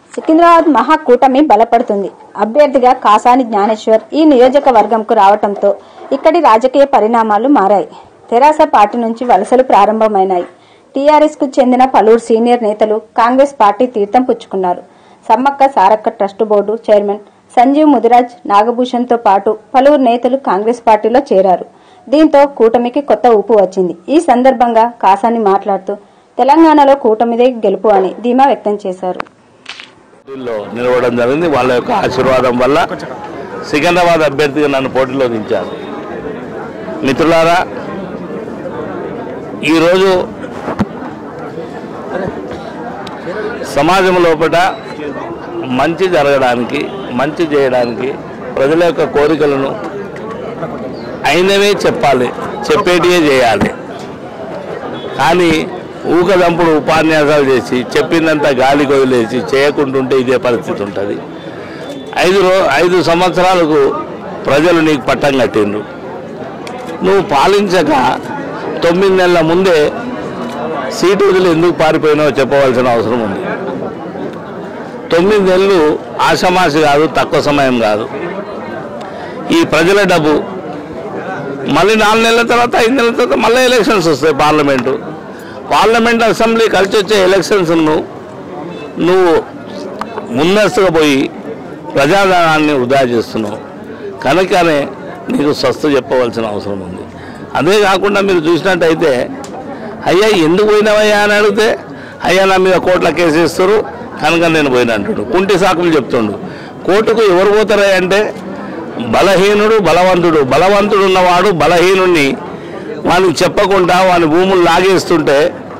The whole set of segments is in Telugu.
సికింద్రాబాద్ మహాకూటమి బలపడుతుంది అభ్యర్థిగా కాసాని జ్ఞానేశ్వర్ ఈ నియోజకవర్గంకు రావటంతో ఇక్కడి రాజకీయ పరిణామాలు మారాయి తెరాస పార్టీ నుంచి వలసలు ప్రారంభమైనాయి టీఆర్ఎస్ కు చెందిన పలువురు సీనియర్ నేతలు కాంగ్రెస్ పార్టీ తీర్థం పుచ్చుకున్నారు Sammakka Sarakka trust board chairman Sanjeev Mudiraj Nagabhushan తో పాటు పలువురు నేతలు కాంగ్రెస్ పార్టీలో చేరారు దీంతో కూటమికి కొత్త ఊపు వచ్చింది ఈ సందర్భంగా కాసాని మాట్లాడుతూ తెలంగాణలో కూటమిదే గెలుపు అని ధీమా వ్యక్తం చేశారు పోటీల్లో నిలవడం జరిగింది వాళ్ళ యొక్క ఆశీర్వాదం వల్ల సికింద్రాబాద్ అభ్యర్థిగా నన్ను పోటీలో దించారు మిత్రులారా ఈరోజు సమాజం లోపల మంచి జరగడానికి మంచి చేయడానికి ప్రజల యొక్క కోరికలను అయినవే చెప్పాలి చెప్పేటివే చేయాలి కానీ ఊకదంపుడు ఉపన్యాసాలు చేసి చెప్పిందంత గాలి వదిలేసి చేయకుంటుంటే ఇదే పరిస్థితి ఉంటుంది ఐదు రో ఐదు సంవత్సరాలకు ప్రజలు నీకు పట్టం కట్టిండ్రు నువ్వు పాలించక తొమ్మిది నెలల ముందే సీటు వదిలి ఎందుకు పారిపోయినావో చెప్పవలసిన అవసరం ఉంది తొమ్మిది నెలలు ఆషమాషి కాదు తక్కువ సమయం కాదు ఈ ప్రజల డబ్బు మళ్ళీ నాలుగు నెలల తర్వాత ఐదు నెలల తర్వాత మళ్ళీ ఎలక్షన్స్ వస్తాయి పార్లమెంటు పార్లమెంట్ అసెంబ్లీ కలిసి వచ్చే ఎలక్షన్స్ను నువ్వు ముందస్తుగా పోయి ప్రజాధనాన్ని వృధా చేస్తున్నావు కనుకనే నీకు స్వస్థ చెప్పవలసిన అవసరం ఉంది అదే కాకుండా మీరు చూసినట్టయితే అయ్యా ఎందుకు పోయినావయ్యా అని అడిగితే అయ్యా నా మీద కోట్ల కేసు ఇస్తారు కనుక నేను పోయినా అంటాడు కుంటి సాకులు చెప్తుండు కోర్టుకు ఎవరు పోతారా అంటే బలహీనుడు బలవంతుడు బలవంతుడు ఉన్నవాడు బలహీనుణ్ణి వానికి చెప్పకుండా వాని భూములు లాగేస్తుంటే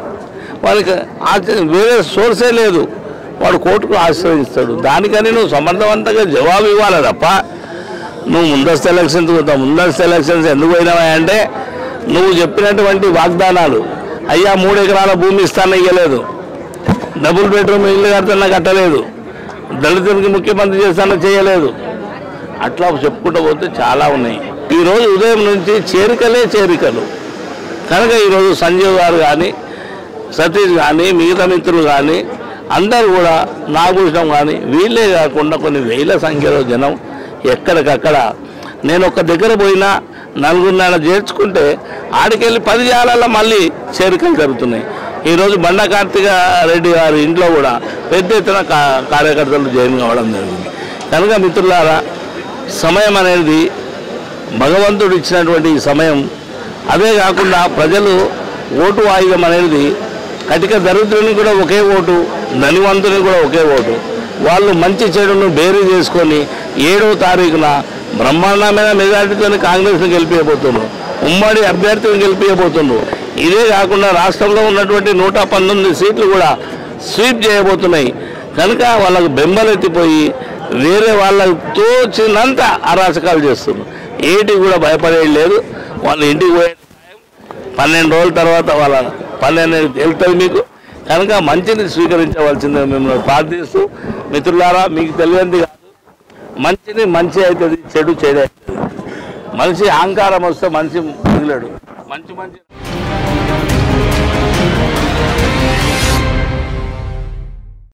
వానికి ఆచ- వేరే సోర్సే లేదు వాడు కోర్టుకు ఆశ్రయిస్తాడు దానికని నువ్వు సమర్థవంతంగా జవాబు ఇవ్వాలి తప్ప నువ్వు ముందస్తు ఎలక్షన్స్ పోతావు ముందస్తు ఎలక్షన్స్ ఎందుకు పోయినావా అంటే నువ్వు చెప్పినటువంటి వాగ్దానాలు అయ్యా మూడు ఎకరాల భూమి ఇస్తాను ఇయ్యలేదు డబుల్ బెడ్రూమ్ ఇల్లు కడతాన కట్టలేదు దళితులకి ముఖ్యమంత్రి చేస్తానో చేయలేదు అట్లా చెప్పుకుంటూ పోతే చాలా ఉన్నాయి ఈరోజు ఉదయం నుంచి చేరికలే చేరికలు కనుక ఈరోజు సంజీవ్ గారు కానీ సతీష్ కానీ మిగతా మిత్రులు కానీ అందరూ కూడా నాగభూషణం కానీ వీళ్ళే కాకుండా కొన్ని వేల సంఖ్యలో జనం ఎక్కడికక్కడ నేను ఒక దగ్గర పోయినా నలుగురిన్నర చేర్చుకుంటే ఆడికెళ్ళి పది జాలలో మళ్ళీ చేరికలు జరుగుతున్నాయి ఈరోజు బండ కార్తీక రెడ్డి గారి ఇంట్లో కూడా పెద్ద ఎత్తున కా- కార్యకర్తలు జాయిన్ కావడం జరిగింది కనుక మిత్రులారా సమయం అనేది భగవంతుడు ఇచ్చినటువంటి ఈ సమయం అదే కాకుండా ప్రజలు ఓటు ఆయుధం అనేది కటిక దరిద్రుని కూడా ఒకే ఓటు ధనివంతుని కూడా ఒకే ఓటు వాళ్ళు మంచి చెడును బేరీ చేసుకొని ఏడవ తారీఖున బ్రహ్మాండమైన మెజార్టీతో కాంగ్రెస్ని గెలిపించబోతున్నారు ఉమ్మడి అభ్యర్థిని గెలిపించబోతున్నారు ఇదే కాకుండా రాష్ట్రంలో ఉన్నటువంటి నూట పంతొమ్మిది సీట్లు కూడా స్వీప్ చేయబోతున్నాయి కనుక వాళ్ళకు బెంబలెత్తిపోయి వేరే వాళ్ళకు తోచినంత అరాచకాలు చేస్తున్నారు ఏటి కూడా భయపడేది లేదు వాళ్ళ ఇంటికి పోయే పన్నెండు రోజుల తర్వాత వాళ్ళ పన్నెండు వెళ్తుంది మీకు కనుక మంచిని స్వీకరించవలసిందే మిమ్మల్ని ప్రార్థిస్తూ మిత్రులారా మీకు తెలియంది కాదు మంచిని మంచి అవుతుంది చెడు చెడు అవుతుంది మనిషి అహంకారం వస్తే మనిషి మిగిలాడు మంచి మంచి